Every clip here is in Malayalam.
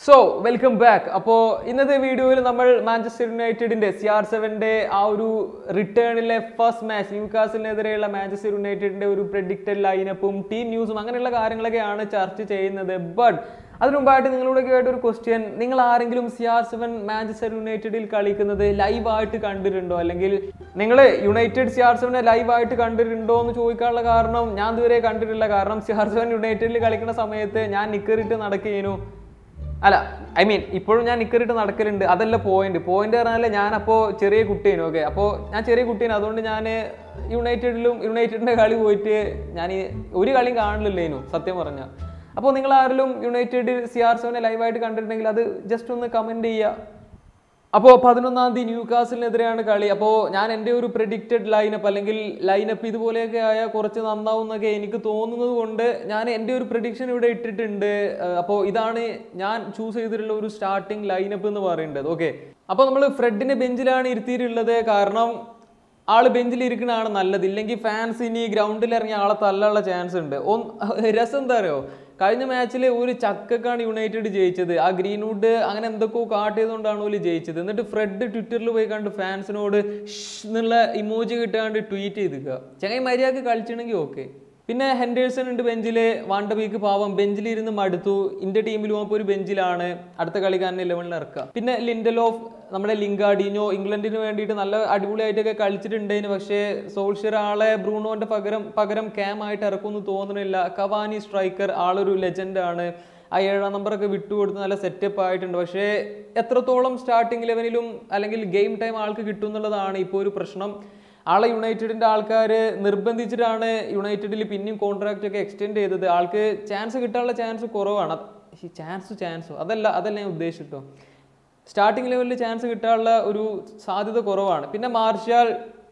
സോ വെൽക്കം ബാക്ക് അപ്പോൾ ഇന്നത്തെ വീഡിയോയിൽ നമ്മൾ മാഞ്ചസ്റ്റർ യുണൈറ്റഡിന്റെ സി ആർ സെവന്റെ ആ ഒരു റിട്ടേണിലെ ഫസ്റ്റ് മാച്ച് ന്യൂകാസിനെതിരെയുള്ള മാഞ്ചസ്റ്റർ യുണൈറ്റഡിന്റെ ഒരു പ്രഡിക്റ്റഡ് ലൈനപ്പും ടീം ന്യൂസും അങ്ങനെയുള്ള കാര്യങ്ങളൊക്കെയാണ് ചർച്ച ചെയ്യുന്നത് ബട്ട് അതിനു മുമ്പായിട്ട് നിങ്ങളോട് കേട്ട ഒരു ക്വസ്റ്റ്യൻ നിങ്ങൾ ആരെങ്കിലും സി ആർ സെവൻ മാഞ്ചസ്റ്റർ യുണൈറ്റഡിൽ കളിക്കുന്നത് ലൈവായിട്ട് കണ്ടിട്ടുണ്ടോ അല്ലെങ്കിൽ നിങ്ങൾ യുണൈറ്റഡ് സി ആർ സെവനെ ലൈവായിട്ട് കണ്ടിട്ടുണ്ടോ എന്ന് ചോദിക്കാനുള്ള കാരണം ഞാൻ ഇതുവരെ കണ്ടിട്ടില്ല കാരണം സി ആർ സെവൻ യുണൈറ്റഡിൽ കളിക്കുന്ന സമയത്ത് ഞാൻ നിക്കറിട്ട് നടക്കുകയും അല്ല ഐ മീൻ ഇപ്പോഴും ഞാൻ നിക്കറിട്ട് നടക്കലുണ്ട് അതല്ല പോയിന്റ് പോയിന്റ് പറഞ്ഞാൽ ഞാൻ അപ്പോൾ ചെറിയ കുട്ടിയാണ് ഓക്കെ അപ്പോൾ ഞാൻ ചെറിയ കുട്ടിയാണ് അതുകൊണ്ട് ഞാൻ യുണൈറ്റഡിലും യുണൈറ്റഡിന്റെ കളി പോയിട്ട് ഞാൻ ഈ ഒരു കളിയും കാണില്ലേനു സത്യം പറഞ്ഞാൽ അപ്പോൾ നിങ്ങൾ ആരെങ്കിലും യുണൈറ്റഡ് സി ആർ സെവനെ ലൈവായിട്ട് കണ്ടിട്ടുണ്ടെങ്കിൽ അത് ജസ്റ്റ് ഒന്ന് കമന്റ് ചെയ്യുക അപ്പോൾ പതിനൊന്നാം തീയതി ന്യൂ കാസിലിനെതിരെയാണ് കളി അപ്പോൾ ഞാൻ എൻ്റെ ഒരു പ്രിഡിക്റ്റഡ് ലൈനപ്പ് അല്ലെങ്കിൽ ലൈനപ്പ് ഇതുപോലെയൊക്കെ ആയാൽ കുറച്ച് നന്നാവും എന്നൊക്കെ എനിക്ക് തോന്നുന്നത് കൊണ്ട് ഞാൻ എൻ്റെ ഒരു പ്രഡിക്ഷൻ ഇവിടെ ഇട്ടിട്ടുണ്ട് അപ്പോൾ ഇതാണ് ഞാൻ ചൂസ് ചെയ്തിട്ടുള്ള ഒരു സ്റ്റാർട്ടിംഗ് ലൈനപ്പ് എന്ന് പറയേണ്ടത് ഓക്കെ അപ്പോൾ നമ്മൾ ഫ്രെഡിനെ ബെഞ്ചിലാണ് ഇരുത്തിയിട്ടുള്ളത് കാരണം ആള് ബെഞ്ചിൽ ഇരിക്കണതാണ് നല്ലത് ഇല്ലെങ്കിൽ ഫാൻസ് ഇനി ഗ്രൗണ്ടിൽ ഇറങ്ങി ആളെ തല്ലാനുള്ള ചാൻസ് ഉണ്ട് ഒന്ന് രസം എന്താ അറിയോ കഴിഞ്ഞ മാച്ചിൽ ഒരു ചക്കക്കാണ് യുണൈറ്റഡ് ജയിച്ചത് ആ ഗ്രീൻവുഡ് അങ്ങനെ എന്തൊക്കെയോ കാട്ടിയതുകൊണ്ടാണ് ഓല് ജയിച്ചത് എന്നിട്ട് ഫ്രെഡ് ട്വിറ്ററിൽ പോയി കണ്ട് ഫാൻസിനോട് എന്നുള്ള ഇമോജി കിട്ടാണ്ട് ട്വീറ്റ് ചെയ്തിക്കുക ചങ്ങായി മര്യാദക്ക് കളിച്ചിട്ടുണ്ടെങ്കിൽ ഓക്കെ പിന്നെ ഹെൻഡേഴ്സൺ ഉണ്ട് ബെഞ്ചിൽ വാണ്ട വീക്ക് പാവം ബെഞ്ചിൽ ഇരുന്ന് മടുത്തു ഇന്ത്യ ടീമിൽ പോകുമ്പോൾ ഒരു ബെഞ്ചിലാണ് അടുത്ത കളിക്കാരനെ ഇലവനിൽ ഇറക്കുക പിന്നെ ലിൻഡലോഫ് നമ്മുടെ ലിങ്കാഡിനോ ഇംഗ്ലണ്ടിന് വേണ്ടിയിട്ട് നല്ല അടിപൊളിയായിട്ടൊക്കെ കളിച്ചിട്ടുണ്ടേന് പക്ഷേ സോൾഷ്യർ ആളെ ബ്രൂണോന്റെ പകരം പകരം ക്യാം ആയിട്ട് ഇറക്കുമെന്ന് തോന്നുന്നില്ല കവാനി സ്ട്രൈക്കർ ആളൊരു ലെജൻഡ് ആണ് ആ ഏഴാം നമ്പറൊക്കെ വിട്ടുകൊടുത്ത് നല്ല സെറ്റപ്പ് ആയിട്ടുണ്ട് പക്ഷേ എത്രത്തോളം സ്റ്റാർട്ടിംഗ് ലെവനിലും അല്ലെങ്കിൽ ഗെയിം ടൈം ആൾക്ക് കിട്ടും എന്നുള്ളതാണ് ഇപ്പോൾ ഒരു പ്രശ്നം ആളെ യുണൈറ്റഡിന്റെ ആൾക്കാർ നിർബന്ധിച്ചിട്ടാണ് യുണൈറ്റഡിൽ പിന്നെയും കോൺട്രാക്റ്റ് ഒക്കെ എക്സ്റ്റെൻഡ് ചെയ്തത് ആൾക്ക് ചാൻസ് കിട്ടാനുള്ള ചാൻസ് കുറവാണ് ചാൻസ് ചാൻസോ അതല്ല അതല്ല ഞാൻ ഉദ്ദേശിച്ചിട്ടോ സ്റ്റാർട്ടിംഗ് ലെവലിൽ ചാൻസ് കിട്ടാനുള്ള ഒരു സാധ്യത കുറവാണ് പിന്നെ മാർഷാൽ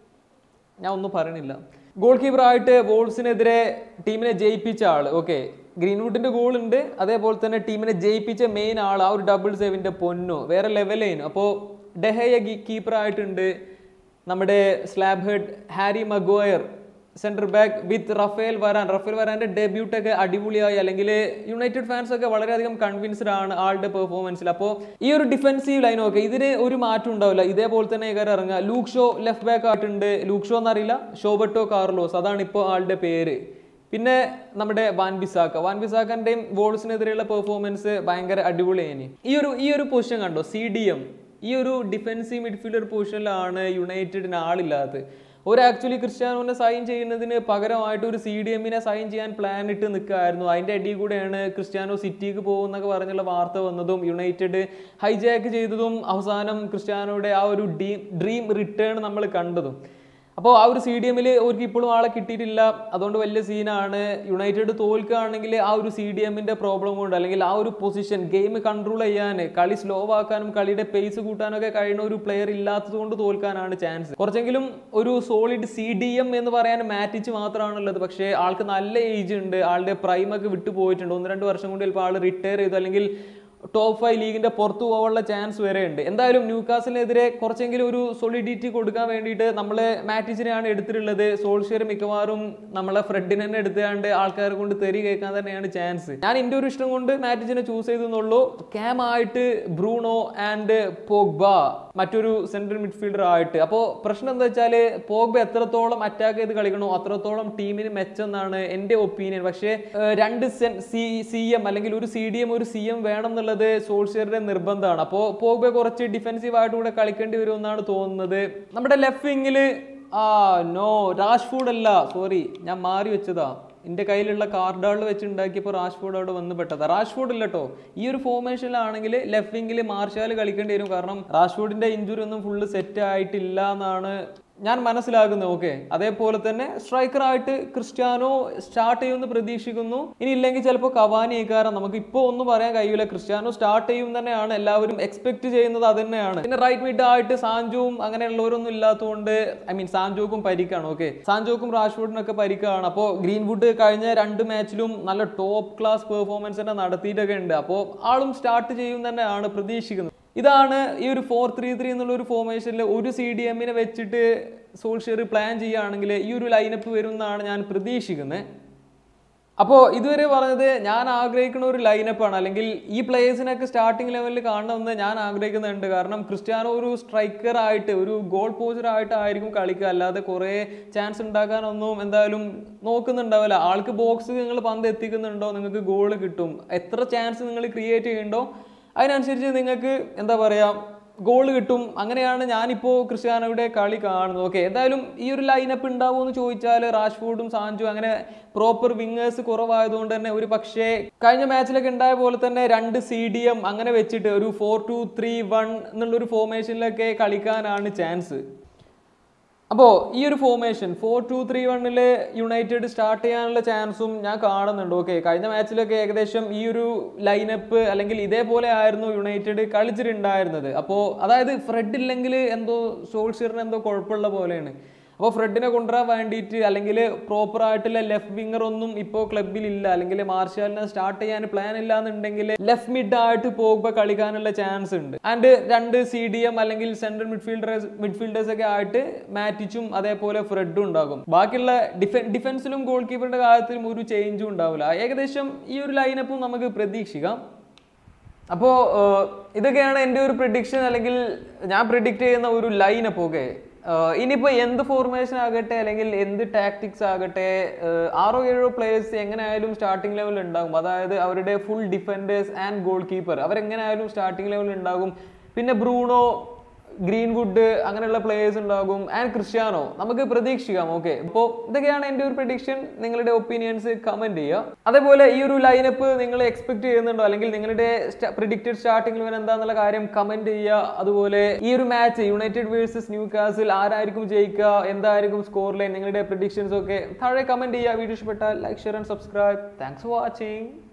ഞാൻ ഒന്നും പറയണില്ല ഗോൾ കീപ്പറായിട്ട് വോൾസിനെതിരെ ടീമിനെ ജയിപ്പിച്ച ആൾ ഓക്കെ ഗ്രീൻവുഡിന്റെ ഗോൾ ഉണ്ട് അതേപോലെ തന്നെ ടീമിനെ ജയിപ്പിച്ച മെയിൻ ആൾ ആ ഒരു ഡബിൾ സേവിന്റെ പൊന്നു വേറെ ലെവലേനു അപ്പോൾ ഡെഹയ കീപ്പറായിട്ടുണ്ട് നമ്മുടെ slab head Harry Maguire centre back with Raphael Varane Raphael വരാൻ്റെ ഡെബ്യൂട്ട് ഒക്കെ അടിപൊളിയായി അല്ലെങ്കിൽ യുണൈറ്റഡ് ഫാൻസ് ഒക്കെ വളരെയധികം കൺവിൻസ്ഡ് ആണ് ആളുടെ പെർഫോമൻസിൽ അപ്പോൾ ഈ ഒരു ഡിഫൻസീവ് ലൈൻ ഒക്കെ ഇതിന് ഒരു മാറ്റം ഉണ്ടാവില്ല ഇതേപോലെ തന്നെ കയറി ഇറങ്ങുക ലൂക്ക് ഷോ ലെഫ്റ്റ് ബാക്ക് ആയിട്ടുണ്ട് ലൂക്ക് ഷോ എന്നറിയില്ല ഷോബട്ടോ കാർലോസ് അതാണ് ഇപ്പോൾ ആളുടെ പേര് പിന്നെ നമ്മുടെ വാൻ ബിസാക്ക വാൻ ബിസാക്കൻ്റെയും വോൾസിനെതിരെയുള്ള പെർഫോമൻസ് ഭയങ്കര അടിപൊളിയായി ഈ ഒരു ഈ ഒരു പൊസിഷൻ കണ്ടോ സി ഡി എം ഈ ഒരു ഡിഫൻസീവ് മിഡ്ഫീൽഡർ പൊസിഷനിലാണ് യുണൈറ്റഡിന് ആളില്ലാത്തത് ഒരു ആക്ച്വലി ക്രിസ്ത്യാനോനെ സൈൻ ചെയ്യുന്നതിന് പകരമായിട്ട് ഒരു സി ഡി എമ്മിനെ സൈൻ ചെയ്യാൻ പ്ലാൻ ഇട്ട് നിൽക്കുകയായിരുന്നു അതിൻ്റെ അടിയിൽ കൂടെയാണ് ക്രിസ്ത്യാനോ സിറ്റിക്ക് പോകുന്നൊക്കെ പറഞ്ഞുള്ള വാർത്ത വന്നതും യുണൈറ്റഡ് ഹൈജാക്ക് ചെയ്തതും അവസാനം ക്രിസ്ത്യാനോയുടെ ആ ഒരു ഡീം ഡ്രീം റിട്ടേൺ നമ്മൾ കണ്ടതും അപ്പോൾ ആ ഒരു സി ഡി എമ്മിൽ അവർക്ക് ഇപ്പോഴും ആളെ കിട്ടിയിട്ടില്ല അതുകൊണ്ട് വലിയ സീനാണ് യുണൈറ്റഡ് തോൽക്കുകയാണെങ്കിൽ ആ ഒരു സി ഡി എമ്മിൻ്റെ പ്രോബ്ലം കൊണ്ട് അല്ലെങ്കിൽ ആ ഒരു പൊസിഷൻ ഗെയിം കൺട്രോൾ ചെയ്യാൻ കളി സ്ലോ ആക്കാനും കളിയുടെ പേസ് കൂട്ടാനും ഒക്കെ കഴിയുന്ന ഒരു പ്ലെയർ ഇല്ലാത്തത് കൊണ്ട് തോൽക്കാനാണ് ചാൻസ് കുറച്ചെങ്കിലും ഒരു സോളിഡ് സി ഡി എം എന്ന് പറയാൻ മാറ്റിച്ച് മാത്രമാണുള്ളത് പക്ഷേ ആൾക്ക് നല്ല ഏജ് ഉണ്ട് ആളുടെ പ്രൈമൊക്കെ വിട്ടു പോയിട്ടുണ്ട് ഒന്ന് രണ്ട് വർഷം കൊണ്ട് ചിലപ്പോൾ ആൾ റിട്ടയർ ചെയ്തു അല്ലെങ്കിൽ ടോപ്പ് ഫൈവ് ലീഗിന്റെ പുറത്തു പോകാനുള്ള ചാൻസ് വരെ ഉണ്ട് എന്തായാലും ന്യൂകാസിനെതിരെ കുറച്ചെങ്കിലും ഒരു സൊളിഡിറ്റി കൊടുക്കാൻ വേണ്ടിയിട്ട് നമ്മൾ മാറ്റിച്ചിനെയാണ് എടുത്തിട്ടുള്ളത് സോൾഷ്യർ മിക്കവാറും നമ്മളെ ഫ്രെഡിനെ തന്നെ എടുത്തുകൊണ്ട് ആൾക്കാരെ കൊണ്ട് തെറി കേൾക്കാൻ തന്നെയാണ് ചാൻസ് ഞാൻ എൻ്റെ ഒരു ഇഷ്ടം കൊണ്ട് മാറ്റിച്ചിനെ ചൂസ് ചെയ്തെന്നുള്ളൂ ക്യാം ആയിട്ട് ബ്രൂണോ ആൻഡ് പോഗ്ബ മറ്റൊരു സെൻട്രൽ മിഡ്ഫീൽഡർ ആയിട്ട് അപ്പോൾ പ്രശ്നം എന്താ വെച്ചാൽ പോഗ്ബ എത്രത്തോളം അറ്റാക്ക് ചെയ്ത് കളിക്കണോ അത്രത്തോളം ടീമിന് മെച്ചെന്നാണ് എൻ്റെ ഒപ്പീനിയൻ പക്ഷേ ഏഹ്, രണ്ട് സി സി എം അല്ലെങ്കിൽ ഒരു സി ഡി എം ഒരു സി എം വേണം എന്നുള്ളത് സോൾഷ്യറുടെ നിർബന്ധമാണ് അപ്പോൾ പോഗ്ബ കുറച്ച് ഡിഫെൻസീവ് ആയിട്ട് കൂടെ കളിക്കേണ്ടി വരുമെന്നാണ് തോന്നുന്നത് നമ്മുടെ ലെഫ്റ്റ് വിങ്ങിൽ ആ നോ രാഷ്ഫൂഡ് അല്ല സോറി ഞാൻ മാറി വെച്ചതാ എൻ്റെ കയ്യിലുള്ള കാർഡുകൾ വെച്ച് ഉണ്ടാക്കിയപ്പോൾ റാഷ്ഫോർഡ് അവിടെ വന്ന് പെട്ടതാ റാഷ്ഫോർഡ് ഇല്ല കേട്ടോ ഈ ഒരു ഫോർമേഷനിലാണെങ്കിൽ ലെഫ്റ്റ് വിങ്ങിൽ മാർഷാൽ കളിക്കേണ്ടി വരും കാരണം റാഷ്ഫോർഡിന്റെ ഇഞ്ചുറി ഒന്നും ഫുള്ള് സെറ്റ് ആയിട്ടില്ല എന്നാണ് ഞാൻ മനസ്സിലാക്കുന്നത് ഓക്കെ അതേപോലെ തന്നെ സ്ട്രൈക്കർ ആയിട്ട് ക്രിസ്ത്യാനോ സ്റ്റാർട്ട് ചെയ്യുമെന്ന് പ്രതീക്ഷിക്കുന്നു ഇനി ഇല്ലെങ്കിൽ ചിലപ്പോൾ കവാനി കാരണം നമുക്ക് ഇപ്പോൾ ഒന്നും പറയാൻ കഴിയില്ല ക്രിസ്ത്യാനോ സ്റ്റാർട്ട് ചെയ്യും തന്നെയാണ് എല്ലാവരും എക്സ്പെക്ട് ചെയ്യുന്നത് അത് തന്നെയാണ് പിന്നെ റൈറ്റ് മിഡ് ആയിട്ട് സാഞ്ചുവും അങ്ങനെയുള്ളവരൊന്നും ഇല്ലാത്തതുകൊണ്ട് ഐ മീൻ സാഞ്ചോക്കും പരിക്കാണ് ഓക്കെ സാഞ്ചോക്കും റാഷ്ഫോർഡിനൊക്കെ പരിക്കാണ് അപ്പോൾ ഗ്രീൻവുഡ് കഴിഞ്ഞ രണ്ട് മാച്ചിലും നല്ല ടോപ്പ് ക്ലാസ് പെർഫോമൻസ് തന്നെ നടത്തിയിട്ടൊക്കെ ഉണ്ട് അപ്പോൾ ആളും സ്റ്റാർട്ട് ചെയ്യും തന്നെയാണ് പ്രതീക്ഷിക്കുന്നത് ഇതാണ് ഈ ഒരു ഫോർ ത്രീ ത്രീ എന്നുള്ള ഒരു ഫോർമേഷനിൽ ഒരു സി ഡി എമ്മിനെ വെച്ചിട്ട് സോൾഷ്യർ പ്ലാൻ ചെയ്യുകയാണെങ്കിൽ ഈ ഒരു ലൈനപ്പ് വരും എന്നാണ് ഞാൻ പ്രതീക്ഷിക്കുന്നത് അപ്പോൾ ഇതുവരെ പറഞ്ഞത് ഞാൻ ആഗ്രഹിക്കുന്ന ഒരു ലൈനപ്പാണ് അല്ലെങ്കിൽ ഈ പ്ലേയേഴ്സിനൊക്കെ സ്റ്റാർട്ടിംഗ് ലെവലിൽ കാണണമെന്ന് ഞാൻ ആഗ്രഹിക്കുന്നുണ്ട് കാരണം ക്രിസ്ത്യാനോ ഒരു സ്ട്രൈക്കർ ആയിട്ട് ഒരു ഗോൾ പോസ്റ്റർ ആയിട്ടായിരിക്കും കളിക്കുക അല്ലാതെ കുറേ ചാൻസ് ഉണ്ടാക്കാനൊന്നും എന്തായാലും നോക്കുന്നുണ്ടാവില്ല ആൾക്ക് ബോക്സ് നിങ്ങൾ പന്ത് എത്തിക്കുന്നുണ്ടോ നിങ്ങൾക്ക് ഗോൾ കിട്ടും എത്ര ചാൻസ് നിങ്ങൾ ക്രിയേറ്റ് ചെയ്യുന്നുണ്ടോ അതിനനുസരിച്ച് നിങ്ങൾക്ക് എന്താ പറയുക ഗോൾ കിട്ടും അങ്ങനെയാണ് ഞാനിപ്പോൾ ക്രിസ്ത്യാനോയുടെ കളി കാണുന്നത് ഓക്കെ എന്തായാലും ഈ ഒരു ലൈനപ്പ് ഉണ്ടാവുമോ എന്ന് ചോദിച്ചാൽ റാഷ്ഫോർഡും സാഞ്ചും അങ്ങനെ പ്രോപ്പർ വിങ്ങേഴ്സ് കുറവായതുകൊണ്ട് തന്നെ ഒരു പക്ഷേ കഴിഞ്ഞ മാച്ചിലൊക്കെ ഉണ്ടായ പോലെ തന്നെ രണ്ട് സി ഡി എം അങ്ങനെ വെച്ചിട്ട് ഒരു ഫോർ ടു ത്രീ വൺ എന്നുള്ളൊരു ഫോർമേഷനിലൊക്കെ കളിക്കാനാണ് ചാൻസ് അപ്പോൾ ഈ ഒരു ഫോർമേഷൻ ഫോർ ടു ത്രീ വണ്ണിൽ യുണൈറ്റഡ് സ്റ്റാർട്ട് ചെയ്യാനുള്ള ചാൻസും ഞാൻ കാണുന്നുണ്ട് ഓക്കെ കഴിഞ്ഞ മാച്ചിലൊക്കെ ഏകദേശം ഈ ഒരു ലൈനപ്പ് അല്ലെങ്കിൽ ഇതേപോലെ ആയിരുന്നു യുണൈറ്റഡ് കളിച്ചിട്ടുണ്ടായിരുന്നത് അപ്പോൾ അതായത് ഫ്രെഡ് ഇല്ലെങ്കിൽ എന്തോ സോൾഷ്യറിന് എന്തോ കുഴപ്പമുള്ള പോലെയാണ് അപ്പോൾ ഫ്രെഡിനെ കൊണ്ടുവരാൻ വേണ്ടിയിട്ട് അല്ലെങ്കിൽ പ്രോപ്പർ ആയിട്ടുള്ള ലെഫ്റ്റ് വിങ്ങർ ഒന്നും ഇപ്പോൾ ക്ലബിൽ ഇല്ല അല്ലെങ്കിൽ മാർഷാലിനെ സ്റ്റാർട്ട് ചെയ്യാൻ പ്ലാൻ ഇല്ല എന്നുണ്ടെങ്കിൽ ലെഫ്റ്റ് മിഡ് ആയിട്ട് പോകുമ്പോൾ കളിക്കാനുള്ള ചാൻസ് ഉണ്ട് ആൻഡ് രണ്ട് സി ഡി എം അല്ലെങ്കിൽ സെൻട്രൽ മിഡ്ഫീൽഡേഴ്സ് മിഡ്ഫീൽഡേഴ്സ് ഒക്കെ ആയിട്ട് മാറ്റിച്ചും അതേപോലെ ഫ്രെഡും ഉണ്ടാകും ബാക്കിയുള്ള ഡിഫെ ഡിഫൻസിലും ഗോൾ കീപ്പറിന്റെ കാര്യത്തിലും ഒരു ചേഞ്ചും ഉണ്ടാവില്ല ഏകദേശം ഈ ഒരു ലൈനപ്പും നമുക്ക് പ്രതീക്ഷിക്കാം അപ്പോൾ ഇതൊക്കെയാണ് എൻ്റെ ഒരു പ്രിഡിക്ഷൻ അല്ലെങ്കിൽ ഞാൻ പ്രിഡിക്റ്റ് ചെയ്യുന്ന ഒരു ലൈനപ്പ് ഓക്കെ ഇനിയിപ്പോൾ എന്ത് ഫോർമേഷൻ ആകട്ടെ അല്ലെങ്കിൽ എന്ത് ടാക്ടിക്സ് ആകട്ടെ ഏഹ് ആറോ ഏഴോ പ്ലേയേഴ്സ് എങ്ങനെയായാലും സ്റ്റാർട്ടിംഗ് ലെവലിൽ ഉണ്ടാകും അതായത് അവരുടെ full defenders and goalkeeper അവരെങ്ങനെയായാലും സ്റ്റാർട്ടിംഗ് ലെവലിൽ ഉണ്ടാകും പിന്നെ ബ്രൂണോ ഗ്രീൻവുഡ് അങ്ങനെയുള്ള പ്ലേയേഴ്സ് ഉണ്ടാകും ആൻഡ് ക്രിസ്ത്യാനോ നമുക്ക് പ്രതീക്ഷിക്കാം ഓക്കെ അപ്പോൾ ഇതൊക്കെയാണ് എൻ്റെ ഒരു പ്രഡിക്ഷൻ നിങ്ങളുടെ ഒപ്പീനിയൻസ് കമന്റ് ചെയ്യുക അതേപോലെ ഈ ഒരു ലൈനപ്പ് നിങ്ങൾ എക്സ്പെക്ട് ചെയ്യുന്നുണ്ടോ അല്ലെങ്കിൽ നിങ്ങളുടെ പ്രിഡിക്റ്റഡ് സ്റ്റാർട്ടിംഗ് ലെവൻ എന്താന്നുള്ള കാര്യം കമന്റ് ചെയ്യുക അതുപോലെ ഈ ഒരു match United versus Newcastle ആരായിരിക്കും ജയിക്കുക എന്തായിരിക്കും സ്കോർ ലൈൻ നിങ്ങളുടെ പ്രഡിക്ഷൻസ് ഒക്കെ താഴെ കമന്റ് ചെയ്യുക വീഡിയോ ഇഷ്ടപ്പെട്ടാൽ like share and subscribe thanks for watching